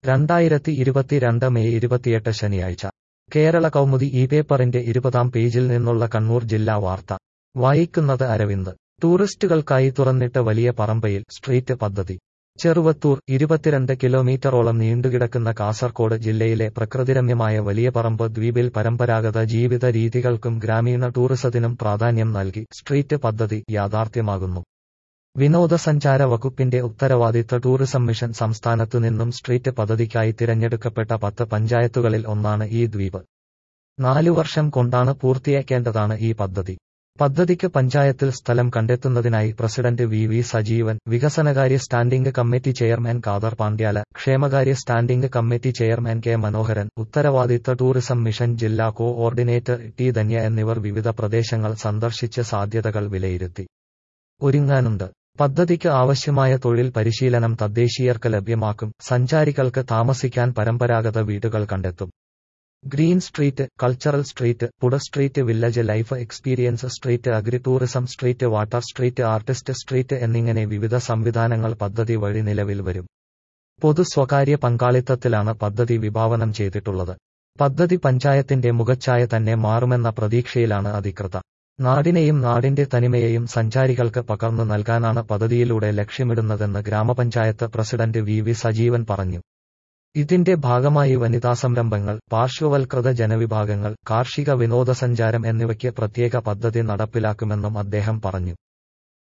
രണ്ടായിരത്തി ഇരുപത്തിരണ്ട് മെയ് ഇരുപത്തിയെട്ട് ശനിയാഴ്ച കേരള കൗമുദി ഈ പേപ്പറിന്റെ ഇരുപതാം പേജിൽ നിന്നുള്ള കണ്ണൂർ ജില്ലാ വാർത്ത വായിക്കുന്നത് അരവിന്ദ് ടൂറിസ്റ്റുകൾക്കായി തുറന്നിട്ട് വലിയ പറമ്പയിൽ സ്ട്രീറ്റ് പദ്ധതി ചെറുവത്തൂർ ഇരുപത്തിരണ്ട് കിലോമീറ്ററോളം നീണ്ടുകിടക്കുന്ന കാസർകോട് ജില്ലയിലെ പ്രകൃതിരമ്യമായ വലിയപറമ്പ് ദ്വീപിൽ പരമ്പരാഗത ജീവിത രീതികൾക്കും ഗ്രാമീണ ടൂറിസത്തിനും പ്രാധാന്യം നൽകി സ്ട്രീറ്റ് പദ്ധതി യാഥാർത്ഥ്യമാകുന്നു വിനോദസഞ്ചാര വകുപ്പിന്റെ ഉത്തരവാദിത്ത ടൂറിസം മിഷൻ സംസ്ഥാനത്തു നിന്നും സ്ട്രീറ്റ് പദ്ധതിക്കായി തിരഞ്ഞെടുക്കപ്പെട്ട പത്ത് പഞ്ചായത്തുകളിൽ ഒന്നാണ് ഈ ദ്വീപ് നാലു വർഷം കൊണ്ടാണ് പൂർത്തിയാക്കേണ്ടതാണ് ഈ പദ്ധതി പദ്ധതിക്ക് പഞ്ചായത്തിൽ സ്ഥലം കണ്ടെത്തുന്നതിനായി പ്രസിഡന്റ് വി വി സജീവൻ വികസനകാര്യ standing committee chairman Khader Pandyala ക്ഷേമകാര്യ standing committee chairman K Manoharan ഉത്തരവാദിത്ത ടൂറിസം മിഷൻ ജില്ലാ കോ ഓർഡിനേറ്റർ ടി ധന്യ എന്നിവർ വിവിധ പ്രദേശങ്ങൾ സന്ദർശിച്ച് സാധ്യതകൾ വിലയിരുത്തി ഒരുങ്ങാനുണ്ട് പദ്ധതിക്ക് ആവശ്യമായ തൊഴിൽ പരിശീലനം തദ്ദേശീയർക്ക് ലഭ്യമാക്കും സഞ്ചാരികൾക്ക് താമസിക്കാൻ പരമ്പരാഗത വീടുകൾ കണ്ടെത്തും green street cultural street food street village life experience street agri tourism street water street artist street എന്നിങ്ങനെ വിവിധ സംവിധാനങ്ങൾ പദ്ധതി വഴി നിലവിൽ വരും പൊതു സ്വകാര്യ പങ്കാളിത്തത്തിലാണ് പദ്ധതി വിഭാവനം ചെയ്തിട്ടുള്ളത് പദ്ധതി പഞ്ചായത്തിന്റെ മുഖച്ഛായ തന്നെ മാറുമെന്ന പ്രതീക്ഷയിലാണ് അധികൃതർ നാടിനെയും നാടിന്റെ തനിമയെയും സഞ്ചാരികൾക്ക് പകർന്നു നൽകാനാണ് പദ്ധതിയിലൂടെ ലക്ഷ്യമിടുന്നതെന്ന് ഗ്രാമപഞ്ചായത്ത് പ്രസിഡന്റ് വി വി സജീവൻ പറഞ്ഞു ഇതിന്റെ ഭാഗമായി വനിതാ സംരംഭങ്ങൾ പാർശ്വവൽകൃത ജനവിഭാഗങ്ങൾ കാർഷിക വിനോദസഞ്ചാരം എന്നിവയ്ക്ക് പ്രത്യേക പദ്ധതി നടപ്പിലാക്കുമെന്നും അദ്ദേഹം പറഞ്ഞു